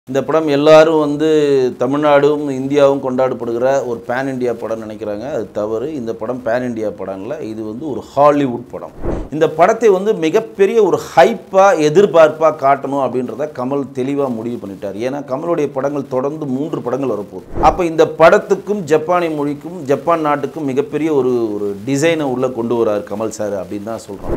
இந்த படம் எல்லாரும் வந்து தமிழ்நாடும் இந்தியாவும் கொண்டாடப்படுகிற ஒரு பேன் இண்டியா படம் நினைக்கிறாங்க அது தவறு இந்த படம் பேன் இண்டியா படம் இல்லை இது வந்து ஒரு ஹாலிவுட் படம் இந்த படத்தை வந்து மிகப்பெரிய ஒரு ஹைப்பாக எதிர்பார்ப்பாக காட்டணும் அப்படின்றத கமல் தெளிவாக முடிவு பண்ணிட்டார் ஏன்னா கமலுடைய படங்கள் தொடர்ந்து மூன்று படங்கள் வரப்போகுது அப்போ இந்த படத்துக்கும் ஜப்பானிய மொழிக்கும் ஜப்பான் நாட்டுக்கும் மிகப்பெரிய ஒரு ஒரு டிசைனை உள்ளே கொண்டு வரார் கமல் சார் அப்படின்னு தான் சொல்கிறோம்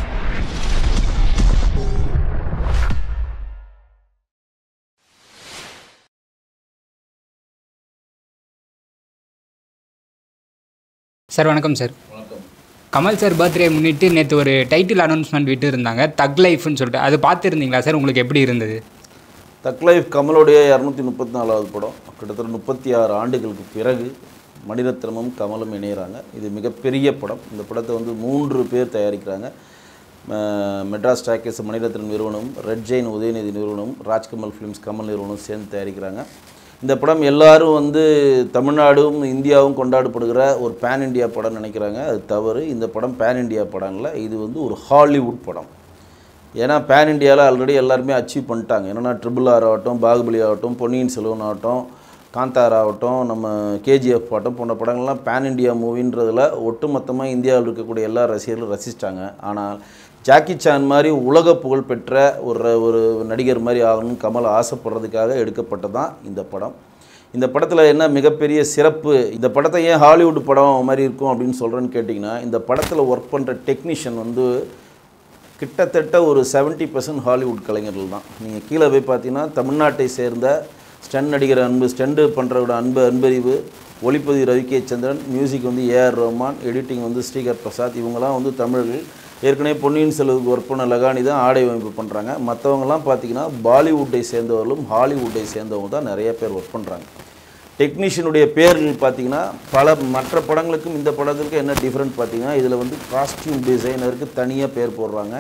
சார் வணக்கம் சார் கமல் சார் பர்த்டே முன்னிட்டு நேற்று ஒரு டைட்டில் அனௌன்ஸ்மெண்ட் விட்டு இருந்தாங்க தக் லைஃப்னு சொல்லிட்டு அது பார்த்துருந்தீங்களா சார் உங்களுக்கு எப்படி இருந்தது தக் லைஃப் கமலுடைய இரநூத்தி முப்பத்தி நாலாவது படம் கிட்டத்தட்ட முப்பத்தி ஆறு ஆண்டுகளுக்கு பிறகு மணிரத்னமும் கமலும் இணையிறாங்க இது மிகப்பெரிய படம் இந்த படத்தை வந்து மூன்று பேர் தயாரிக்கிறாங்க ம- மெட்ராஸ் டாக்கீஸ் மணிரத்னம் நிறுவனம் ரெட் ஜெயின் உதயநிதி நிறுவனம் ராஜ்கமல் ஃபிலிம்ஸ் கமல் நிறுவனம் சேர்ந்து தயாரிக்கிறாங்க இந்த படம் எல்லாரும் வந்து தமிழ்நாடும் இந்தியாவும் கொண்டாடப்படுகிற ஒரு பேன் இண்டியா படம் நினைக்கிறாங்க அது தவறு இந்த படம் பேன் இண்டியா படம் இல்லை இது வந்து ஒரு ஹாலிவுட் படம் ஏன்னா பேன் இண்டியாவில் ஆல்ரெடி எல்லாருமே அச்சீவ் பண்ணிட்டாங்க என்னென்னா ட்ரிபிள் ஆர் ஆகட்டும் பாகுபலி ஆகட்டும் பொன்னியின் செல்வன் ஆகட்டும் காந்தார் ஆகட்டும் நம்ம கேஜிஎஃப் ஆகட்டும் போன்ற படங்கள்லாம் பேன் இண்டியா மூவின்றதில் ஒட்டுமொத்தமாக இந்தியாவில் இருக்கக்கூடிய எல்லா ரசிகர்களும் ரசிச்சிட்டாங்க ஆனால் ஜாக்கி சான் மாதிரி உலக புகழ் பெற்ற ஒரு ஒரு நடிகர் மாதிரி ஆகணும்னு கமல் ஆசைப்படுறதுக்காக எடுக்கப்பட்டதான் இந்த படம் இந்த படத்தில் என்ன மிகப்பெரிய சிறப்பு இந்த படத்தை ஏன் ஹாலிவுட் படம் மாதிரி இருக்கும் அப்படின்னு சொல்கிறேன்னு கேட்டிங்கன்னா இந்த படத்தில் ஒர்க் பண்ணுற டெக்னீஷியன் வந்து கிட்டத்தட்ட ஒரு 70% பர்சன்ட் ஹாலிவுட் கலைஞர்கள் தான் நீங்கள் கீழே போய் பார்த்தீங்கன்னா தமிழ்நாட்டை சேர்ந்த ஸ்டன் நடிகர் அன்பு ஸ்டண்டு பண்ணுறவோட அன்பு அன்பறிவு ஒளிப்பதிவு ரவி கே சந்திரன் மியூசிக் வந்து ஏஆர் ரஹ்மான் எடிட்டிங் வந்து ஸ்ரீகர் பிரசாத் இவங்கெல்லாம் வந்து தமிழர்கள் ஏற்கனவே பொன்னியின் செல்வருக்கு ஒர்க் பண்ண லகானி தான் ஆடை அமைப்பு பண்ணுறாங்க மற்றவங்கலாம் பார்த்தீங்கன்னா பாலிவுட்டை சேர்ந்தவர்களும் ஹாலிவுட்டை சேர்ந்தவங்க தான் நிறைய பேர் ஒர்க் பண்ணுறாங்க டெக்னீஷியனுடைய பேர்கள் பார்த்தீங்கன்னா பல மற்ற படங்களுக்கும் இந்த படத்துக்கு என்ன டிஃப்ரெண்ட் பார்த்தீங்கன்னா இதில் வந்து காஸ்டியூம் டிசைனருக்கு தனியாக பேர் போடுறாங்க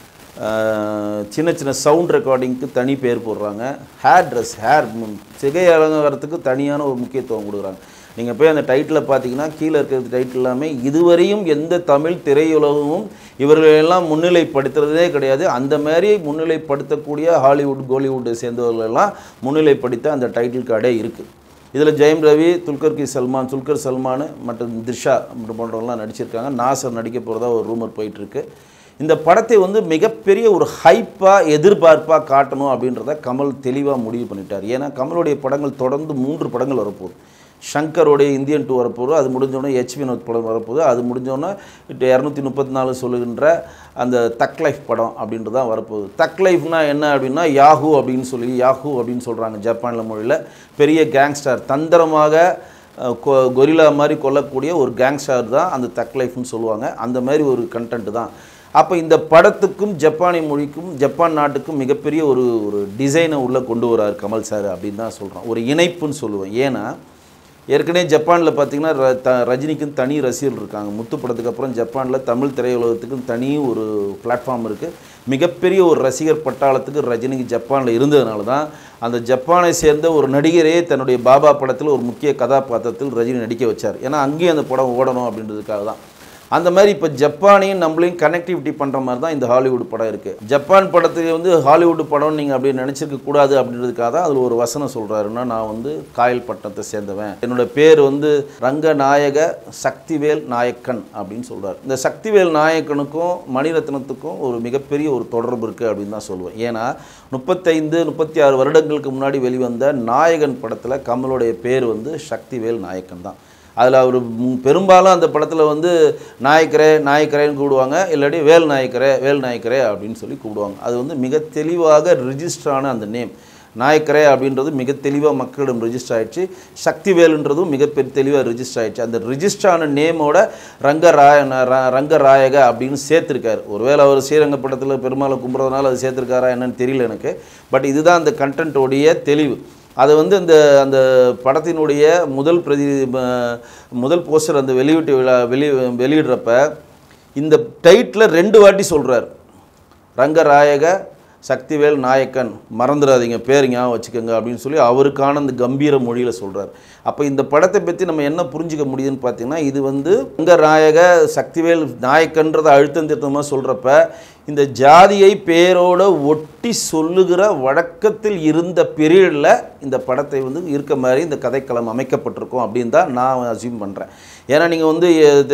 ஆஹ் சின்ன சின்ன சவுண்ட் ரெக்கார்டிங்க்கு தனி பேர் போடுறாங்க ஹேர் ட்ரெஸ் ஹேர் சிகை அலங்காரத்துக்கு தனியான ஒரு முக்கியத்துவம் கொடுக்குறாங்க நீங்கள் போய் அந்த டைட்டில் பார்த்தீங்கன்னா கீழே இருக்கிற டைட்டில் எல்லாமே இதுவரையும் எந்த தமிழ் திரையுலகமும் இவர்களெல்லாம் முன்னிலைப்படுத்துறதே கிடையாது அந்த மாதிரி முன்னிலைப்படுத்தக்கூடிய ஹாலிவுட் கோலிவுட்டை சேர்ந்தவர்கள் எல்லாம் முன்னிலைப்படுத்த அந்த டைட்டில் கார்டே இருக்குது இதில் ஜெயம் ரவி துல்கர் கி சல்மான் துல்கர் சல்மான் மற்றும் திரிஷா போன்றவங்களாம் நடிச்சிருக்காங்க நாசர் நடிக்க போகிறதா ஒரு ரூமர் போயிட்டுருக்கு இந்த படத்தை வந்து மிகப்பெரிய ஒரு ஹைப்பாக எதிர்பார்ப்பாக காட்டணும் அப்படின்றத கமல் தெளிவாக முடிவு பண்ணிட்டார் ஏன்னா கமலுடைய படங்கள் தொடர்ந்து மூன்று படங்கள் வரப்போகுது ஷங்கருடைய இந்தியன் டூ வரப்போகுது அது முடிஞ்சோடனே ஹெச் வினோத் படம் வரப்போகுது அது முடிஞ்சோடனே இரநூத்தி முப்பத்தி நாலு சொல்லுகின்ற அந்த தக் லைஃப் படம் அப்படின்றது தான் வரப்போகுது தக் லைஃப்னா என்ன அப்படின்னா யாஹூ அப்படின்னு சொல்லி யாஹூ அப்படின்னு சொல்கிறாங்க ஜப்பானில் மொழியில் பெரிய கேங்ஸ்டர் தந்திரமாக அஹ், கொ- கொரில்லா மாதிரி கொல்லக்கூடிய ஒரு கேங்ஸ்டர் தான் அந்த தக் லைஃப்னு சொல்லுவாங்க அந்த மாதிரி ஒரு கண்டென்ட் தான் அப்போ இந்த படத்துக்கும் ஜப்பானிய மொழிக்கும் ஜப்பான் நாட்டுக்கும் மிகப்பெரிய ஒரு ஒரு டிசைனை உள்ளே கொண்டு வரார் கமல் சார் அப்படின்னு தான் சொல்கிறோம் ஒரு இணைப்புன்னு சொல்லுவேன் ஏன்னா ஏற்கனவே ஜப்பானில் பார்த்தீங்கன்னா ர த ரஜினிக்கும் தனி ரசிகர்கள் இருக்காங்க முத்து படத்துக்கு அப்புறம் ஜப்பானில் தமிழ் திரையுலகத்துக்கும் தனி ஒரு பிளாட்ஃபார்ம் இருக்குது மிகப்பெரிய ஒரு ரசிகர் பட்டாளத்துக்கு ரஜினிக்கு ஜப்பானில் இருந்ததுனால தான் அந்த ஜப்பானை சேர்ந்த ஒரு நடிகரே தன்னுடைய பாபா படத்தில் ஒரு முக்கிய கதாபாத்திரத்தில் ரஜினி நடிக்க வச்சார் ஏன்னா அங்கேயும் அந்த படம் ஓடணும் அப்படின்றதுக்காக தான் அந்த மாதிரி இப்போ ஜப்பானையும் நம்மளையும் கனெக்டிவிட்டி பண்ணுற மாதிரி தான் இந்த ஹாலிவுட் படம் இருக்குது ஜப்பான் படத்துக்கு வந்து ஹாலிவுட் படம் நீங்கள் அப்படி நினச்சிருக்க கூடாது அப்படின்றதுக்காக தான் அதில் ஒரு வசனம் சொல்கிறாருன்னா நான் வந்து காயல் பட்டணத்தை சேர்ந்தவன் என்னோட பேர் வந்து ரங்கநாயக சக்திவேல் நாயக்கன் அப்படின்னு சொல்கிறார் இந்த சக்திவேல் நாயக்கனுக்கும் மணிரத்னத்துக்கும் ஒரு மிகப்பெரிய ஒரு தொடர்பு இருக்குது அப்படின்னு தான் சொல்லுவேன் ஏன்னா முப்பத்தைந்து முப்பத்தி ஆறு வருடங்களுக்கு முன்னாடி வெளிவந்த நாயகன் படத்தில் கமலுடைய பேர் வந்து சக்திவேல் நாயக்கன் தான் அதில் அவர் ம், பெரும்பாலும் அந்த படத்தில் வந்து நாயக்கரே நாயக்கரேன்னு கூப்பிடுவாங்க இல்லாட்டி வேல் நாயக்கரே வேல் நாயக்கரே அப்படின்னு சொல்லி கூப்பிடுவாங்க அது வந்து மிக தெளிவாக ரிஜிஸ்டரான அந்த நேம் நாயக்கரே அப்படின்றது மிக தெளிவாக மக்களிடம் ரிஜிஸ்டர் ஆயிடுச்சு சக்திவேலுன்றதும் மிக பெரிய தெளிவாக ரிஜிஸ்டர் ஆயிடுச்சு அந்த ரிஜிஸ்டரான நேமோட ரங்கராய ர- ரங்கராயக அப்படின்னு சேர்த்துருக்காரு ஒருவேளை அவர் ஸ்ரீரங்கப்பட்டத்தில் பெருமாளை கும்பிட்றதுனால அது சேர்த்துருக்காரா என்னன்னு தெரியல எனக்கு பட் இதுதான் அந்த கண்டென்ட்டோடைய தெளிவு அது வந்து இந்த அந்த படத்தினுடைய முதல் பிரதி ம- முதல் போஸ்டர் அந்த வெளியீட்டு விழா வெளி வெளியிடுறப்ப இந்த டைட்டில் ரெண்டு வாட்டி சொல்கிறார் ரங்கராயக சக்திவேல் நாயக்கன் மறந்துடாதீங்க பேர் ஞாபகம் வச்சுக்கோங்க அப்படின்னு சொல்லி அவருக்கான அந்த கம்பீர மொழியில் சொல்கிறார் அப்போ இந்த படத்தை பற்றி நம்ம என்ன புரிஞ்சுக்க முடியுதுன்னு பார்த்தீங்கன்னா இது வந்து ரங்கராயக சக்திவேல் நாயக்கன்றதை அழுத்தம் திருத்தமாக சொல்கிறப்ப இந்த ஜாதியை பேரோட ஒட்டி சொல்லுகிற வழக்கத்தில் இருந்த பீரியடில் இந்த படத்தை வந்து இருக்க மாதிரி இந்த கதைக்களம் அமைக்கப்பட்டிருக்கும் அப்படின்னு தான் நான் அசியூம் பண்ணுறேன் ஏன்னா நீங்கள் வந்து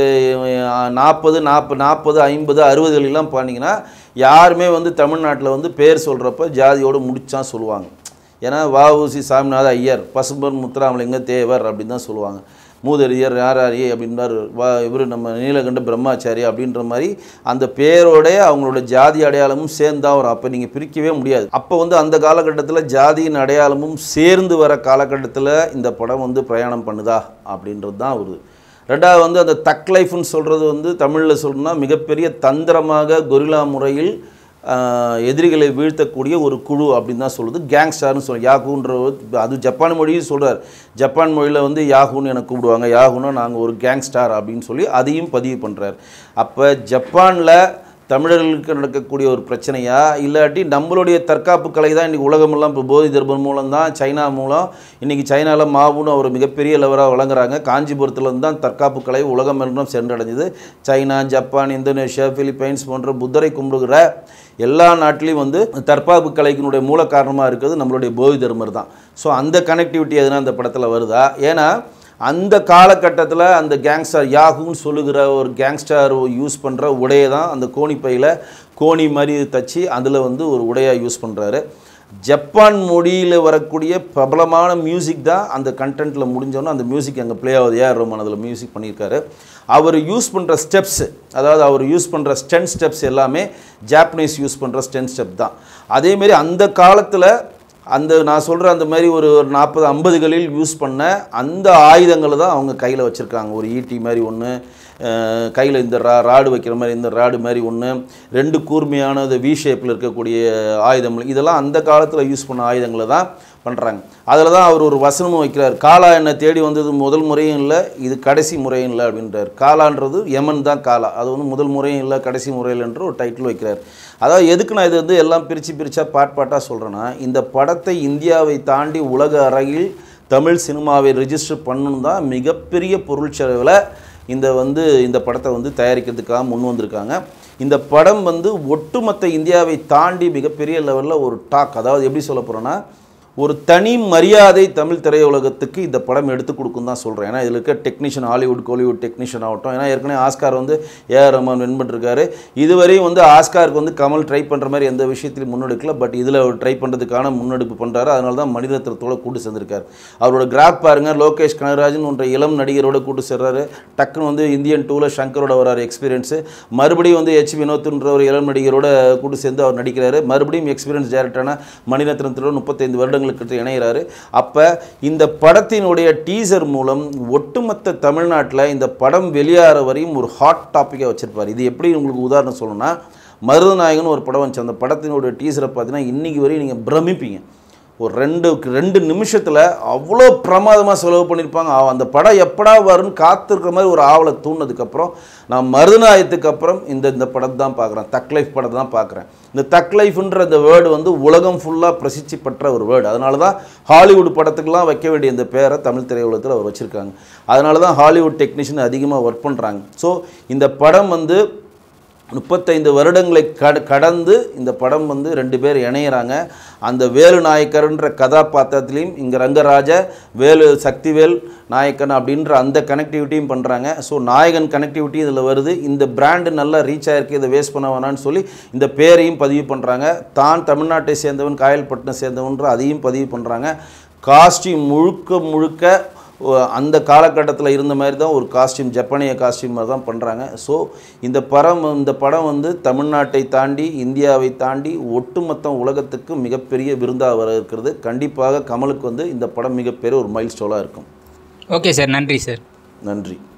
நாற்பது நாற்பது நாற்பது ஐம்பது அறுபதுலாம் போனீங்கன்னா யாருமே வந்து தமிழ்நாட்டில் வந்து பேர் சொல்கிறப்ப ஜாதியோடு முடிச்சான் சொல்லுவாங்க ஏன்னா வஉசி சாமிநாத ஐயர் பசும்பன் முத்துராமலிங்க தேவர் அப்படின்னு தான் சொல்லுவாங்க மூதறியர் யாராரி அப்படின்றார் வா இவர் நம்ம நீலகண்ட பிரம்மாச்சாரி அப்படின்ற மாதிரி அந்த பேரோடைய அவங்களோட ஜாதி அடையாளமும் சேர்ந்தா வரும் அப்போ நீங்கள் பிரிக்கவே முடியாது அப்போ வந்து அந்த காலகட்டத்தில் ஜாதியின் அடையாளமும் சேர்ந்து வர காலகட்டத்தில் இந்த படம் வந்து பிரயாணம் பண்ணுதா அப்படின்றது தான் வருது ரெண்டாவது வந்து அந்த தக் லைஃப்னு சொல்கிறது வந்து தமிழில் சொல்லணும்னா மிகப்பெரிய தந்திரமாக கொரில்லா முறையில் ஆஹ், எதிரிகளை வீழ்த்தக்கூடிய ஒரு குழு அப்படின்னு தான் சொல்லுது கேங்ஸ்டார்னு சொல்ல யாகுன்ற அது ஜப்பான் மொழியும் சொல்கிறார் ஜப்பான் மொழியில் வந்து யாகுன்னு எனக்கு கூப்பிடுவாங்க யாகுன்னா நாங்கள் ஒரு கேங்ஸ்டார் அப்படின்னு சொல்லி அதையும் பதிவு பண்ணுறார் அப்போ ஜப்பானில் தமிழர்களுக்கு நடக்கக்கூடிய ஒரு பிரச்சனையா இல்லாட்டி நம்மளுடைய தற்காப்பு கலை தான் இன்றைக்கி உலகமெல்லாம் இப்போ போதி தர்மன் மூலம் தான் சைனா மூலம் இன்றைக்கி சைனாவில் மாவுன்னு ஒரு மிகப்பெரிய லெவலாக வழங்குறாங்க காஞ்சிபுரத்துலேருந்து தான் தற்காப்பு கலை உலகமெல்லாம் சென்றடைஞ்சது சைனா ஜப்பான் இந்தோனேஷியா பிலிப்பைன்ஸ் போன்ற புத்தரை கும்பிடுகிற எல்லா நாட்டிலையும் வந்து தற்காப்பு கலைக்கினுடைய மூல காரணமாக இருக்கிறது நம்மளுடைய போதி தர்மர் தான் ஸோ அந்த கனெக்டிவிட்டி எதுனா அந்த படத்தில் வருதா ஏன்னா அந்த காலகட்டத்தில் அந்த கேங்ஸ்டர் யாகுன்னு சொல்லுகிற ஒரு கேங்ஸ்டர் யூஸ் பண்ணுற உடையை தான் அந்த கோணிப்பையில் கோணி மாதிரி தச்சு அதில் வந்து ஒரு உடையாக யூஸ் பண்ணுறாரு ஜப்பான் மொழியில் வரக்கூடிய பிரபலமான மியூசிக் தான் அந்த கண்டென்ட்டில் முடிஞ்சோன்னே அந்த மியூசிக் அங்கே ப்ளே ஆகுது ஏஆர் ரோமன் அதில் மியூசிக் பண்ணியிருக்காரு அவர் யூஸ் பண்ணுற ஸ்டெப்ஸ் அதாவது அவர் யூஸ் பண்ணுற ஸ்டென் ஸ்டெப்ஸ் எல்லாமே ஜாப்பனீஸ் யூஸ் பண்ணுற ஸ்டென் ஸ்டெப் தான் அதேமாரி அந்த காலத்தில் அந்த நான் சொல்கிற அந்த மாதிரி ஒரு ஒரு நாற்பது ஐம்பதுகளில் யூஸ் பண்ண அந்த ஆயுதங்களை தான் அவங்க கையில் வச்சுருக்காங்க ஒரு ஈட்டி மாதிரி ஒன்று கையில் இந்த ரா ராடு வைக்கிற மாதிரி இந்த ராடு மாதிரி ஒன்று ரெண்டு கூர்மையான இந்த வி ஷேப்பில் இருக்கக்கூடிய ஆயுதங்கள் இதெல்லாம் அந்த காலத்தில் யூஸ் பண்ண ஆயுதங்களை தான் பண்ணுறாங்க அதில் தான் அவர் ஒரு வசனமும் வைக்கிறார் காலா என்னை தேடி வந்தது முதல் முறையும் இல்லை இது கடைசி முறையும் இல்லை அப்படின்றார் காலான்றது யமன் தான் காலா அது வந்து முதல் முறையும் இல்லை கடைசி முறையில் என்று ஒரு டைட்டில் வைக்கிறார் அதாவது எதுக்கு நான் இது வந்து எல்லாம் பிரித்து பிரித்தா பாட் பாட்டாக சொல்கிறேன்னா இந்த படத்தை இந்தியாவை தாண்டி உலக அரங்கில் தமிழ் சினிமாவை ரிஜிஸ்டர் பண்ணணும் தான் மிகப்பெரிய பொருள் செலவில் இந்த வந்து இந்த படத்தை வந்து தயாரிக்கிறதுக்காக முன் வந்திருக்காங்க இந்த படம் வந்து ஒட்டுமொத்த இந்தியாவை தாண்டி மிகப்பெரிய லெவலில் ஒரு டாக் அதாவது எப்படி சொல்ல போகிறோன்னா ஒரு தனி மரியாதை தமிழ் திரையுலகத்துக்கு இந்த படம் எடுத்து கொடுக்கும் தான் சொல்கிறேன் ஏன்னா இதில் இருக்க டெக்னீஷியன் ஹாலிவுட் கோலிவுட் டெக்னீஷியன் ஆகட்டும் ஏன்னா ஏற்கனவே ஆஸ்கார் வந்து ஏஆர் ரஹ்மான் வின் பண்ணிருக்காரு இதுவரையும் வந்து ஆஸ்காருக்கு வந்து கமல் ட்ரை பண்ணுற மாதிரி எந்த விஷயத்திலையும் முன்னெடுக்கல பட் இதில் அவர் ட்ரை பண்ணுறதுக்கான முன்னெடுப்பு பண்ணுறாரு அதனால தான் மணிரத்னத்தோட கூட்டு சேர்ந்திருக்காரு அவரோட கிராஃப் பாருங்கள் லோகேஷ் கனகராஜன் போன்ற இளம் நடிகரோட கூட்டு சேர்றாரு டக்குன்னு வந்து இந்தியன் டூவில் சங்கரோட வராரு எக்ஸ்பீரியன்ஸு மறுபடியும் வந்து எச் வினோத்ன்ற ஒரு இளம் நடிகரோட கூட்டு சேர்ந்து அவர் நடிக்கிறாரு மறுபடியும் எக்ஸ்பீரியன்ஸ் டேரக்டரான மணிரத்னத்தோட முப்பத்தைந்து வருடங்களுக்கு அடுத்து இணைகிறாரு அப்போ இந்த படத்தினுடைய டீசர் மூலம் ஒட்டுமொத்த தமிழ்நாட்டில் இந்த படம் வெளியாகிற வரையும் ஒரு ஹாட் டாப்பிக்காக வச்சுருப்பார் இது எப்படி உங்களுக்கு உதாரணம் சொல்லணும்னா மருதநாயகன் ஒரு படம் வந்துச்சு அந்த படத்தினுடைய டீசரை பார்த்தீங்கன்னா இன்றைக்கி வரையும் நீங்கள் பிரமிப்பீங்க ஒரு ரெண்டு ரெண்டு நிமிஷத்தில் அவ்வளோ பிரமாதமாக செலவு பண்ணியிருப்பாங்க அவ- அந்த படம் எப்படா வரும்னு காத்திருக்கிற மாதிரி ஒரு ஆவலை தூண்டினதுக்கப்புறம் நான் மருதநாயத்துக்கு அப்புறம் இந்த இந்த படம் தான் பார்க்குறேன் தக் லைஃப் படத்தை தான் பார்க்குறேன் இந்த தக் லைஃப்ன்ற இந்த வேர்டு வந்து உலகம் ஃபுல்லாக பிரசித்தி பெற்ற ஒரு வேர்டு அதனால தான் ஹாலிவுட் படத்துக்கெல்லாம் வைக்க வேண்டிய இந்த பேரை தமிழ் திரையுலகத்தில் அவர் வச்சுருக்காங்க அதனால தான் ஹாலிவுட் டெக்னீஷியன் அதிகமாக ஒர்க் பண்ணுறாங்க ஸோ இந்த படம் வந்து முப்பத்தைந்து வருடங்களை கட கடந்து இந்த படம் வந்து ரெண்டு பேர் இணையிறாங்க அந்த வேலு நாயக்கர்ன்ற கதாபாத்திரத்திலையும் இங்கே ரங்கராஜ வேலு சக்திவேல் நாயக்கன் அப்படின்ற அந்த கனெக்டிவிட்டியும் பண்ணுறாங்க ஸோ நாயகன் கனெக்டிவிட்டி இதில் வருது இந்த பிராண்டு நல்லா ரீச் ஆயிருக்கு இதை வேஸ்ட் பண்ண வேணாம்னு சொல்லி இந்த பேரையும் பதிவு பண்ணுறாங்க தான் தமிழ்நாட்டை சேர்ந்தவன் காயல்பட்டினம் சேர்ந்தவன்ற அதையும் பதிவு பண்ணுறாங்க காஸ்டியூம் முழுக்க முழுக்க ஒ- அந்த காலகட்டத்தில் இருந்த மாதிரி தான் ஒரு காஸ்டியூம் ஜப்பானிய காஸ்டியூம் மாதிரி தான் பண்ணுறாங்க ஸோ இந்த படம் இந்த படம் வந்து தமிழ்நாட்டை தாண்டி இந்தியாவை தாண்டி ஒட்டுமொத்த உலகத்துக்கு மிகப்பெரிய விருந்தாக வர இருக்கிறது கண்டிப்பாக கமலுக்கு வந்து இந்த படம் மிகப்பெரிய ஒரு மைல் ஸ்டோலாக இருக்கும் ஓகே சார் நன்றி சார் நன்றி